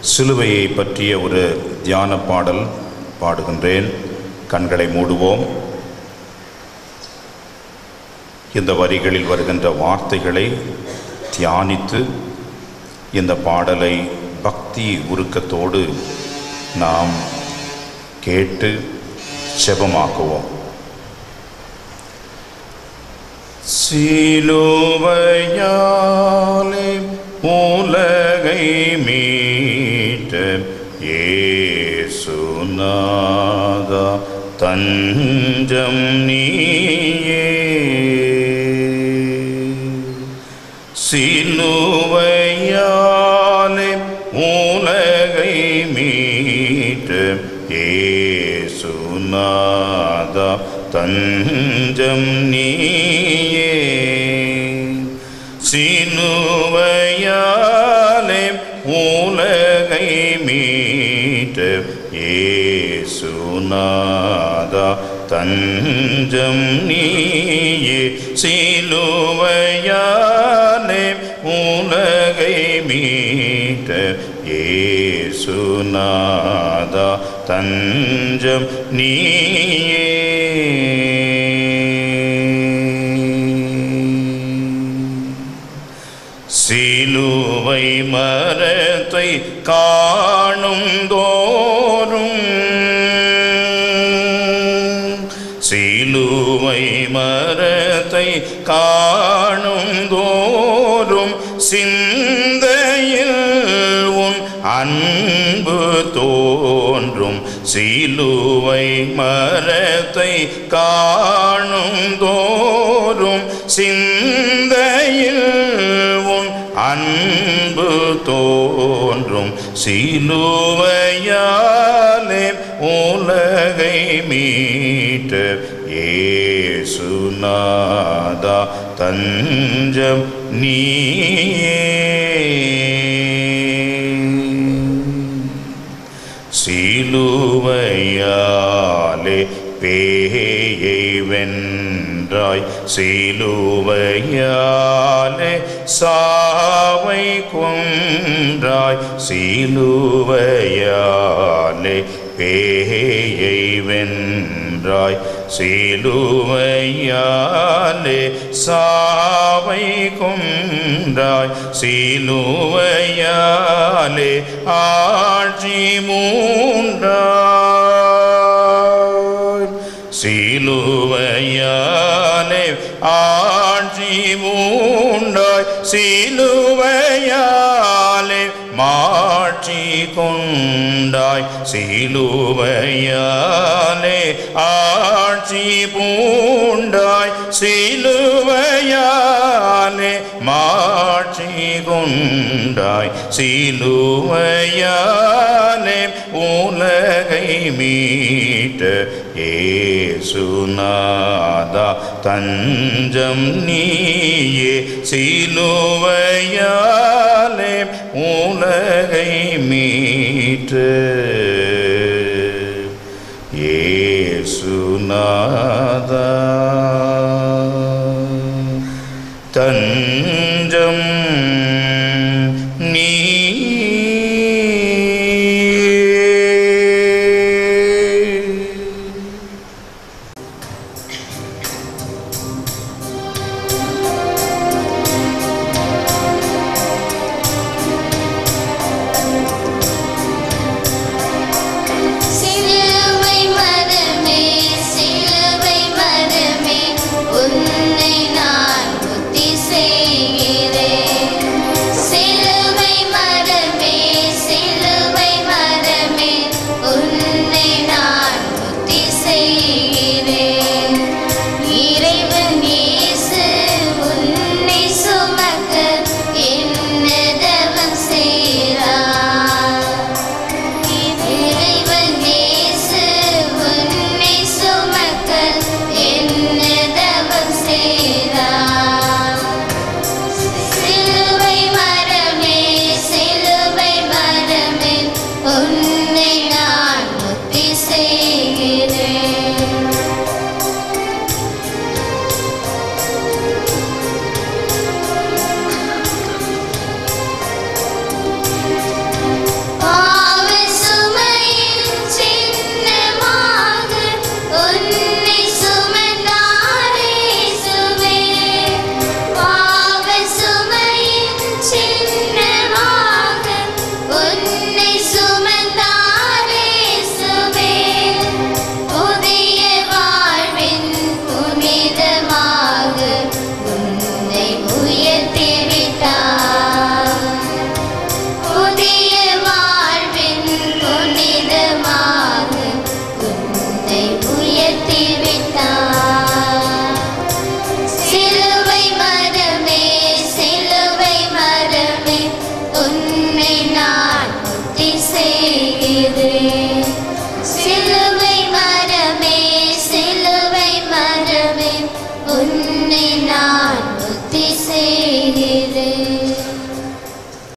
சிலுவையை பற்றிய ஒரு தியான பாடல் பாடுகின்றேன் கண்களை மூடுவோம் இந்த வரிகளில் வருகின்ற வார்த்தைகளை தியானித்து இந்த பாடலை பக்தி உருக்கத்தோடு நாம் கேட்டு செபமாக்குவோம் சிலுவையாலே உலகை மீட்ட ஏசுநாதா தஞ்சம் நீயே சிலுவையாலே உலகை மீட்ட ஏசுநாதா தஞ்சம் நீயே சிலுவையாலே உலகை மீட்ட ஏசுநாதா தஞ்சம் நீயே சிலுவையாலே உலகை மீட்ட ஏசுநாதா தஞ்சம் நீயே சிலுவை மரத்தை காணும் தோறும் சிலுவை மரத்தை காணும் தோறும் சிந்தையில் உன் அன்பு தோன்றும் சிலுவை மரத்தை காணும் தோறும் சிந்தையில் உன் அன்பு தோன்றும் சிலுவையாலே உலகை மீட்ட ஏசுநாதா தஞ்சம் நீயே சிலுவையாலே பேயை வென்றாய் சிலுவையாலே சாவை கொன்றாய் சிலுவையாலே பேயை வென்றாய் சிலுவையாலே சாவை கொன்றாய் சிலுவையாலே ஆட்சி மூன்றாய் சிலுவையாலே ஆட்சி மூண்டாய் சிலுவையாலே மாட்சி கொண்டாய் சிலுவையாலே ஆட்சி பூண்டாய் சிலுவையாலே மாட்சி கொண்டாய் சிலுவையாலே உலகை மீட்ட ஏசுநாதா தஞ்சம் நீயே சிலுவையாலே உலகை மீட்ட ஏசுநாதா தஞ்சம் நீ சிலுவை மரமே சிலுவை மரமே உன்னை நான் புத்தி செய்கிறேன் சிலுவை மரமே சிலுவை மரமே உன்னை நான் புத்தி செய்கிறேன் இறைவன் இயேசு உன்னை சுமக்க என்ன தவம் செய்கிறார் இறைவன் இயேசு உன்னை சுமக்க என்ன தவம் செய்தார் சிலுவை மரமே சிலுவை மரமே உன்னை நான் முத்தி செய்கிறேன் பா உன்னை நான் முத்தி செய்கிறேன்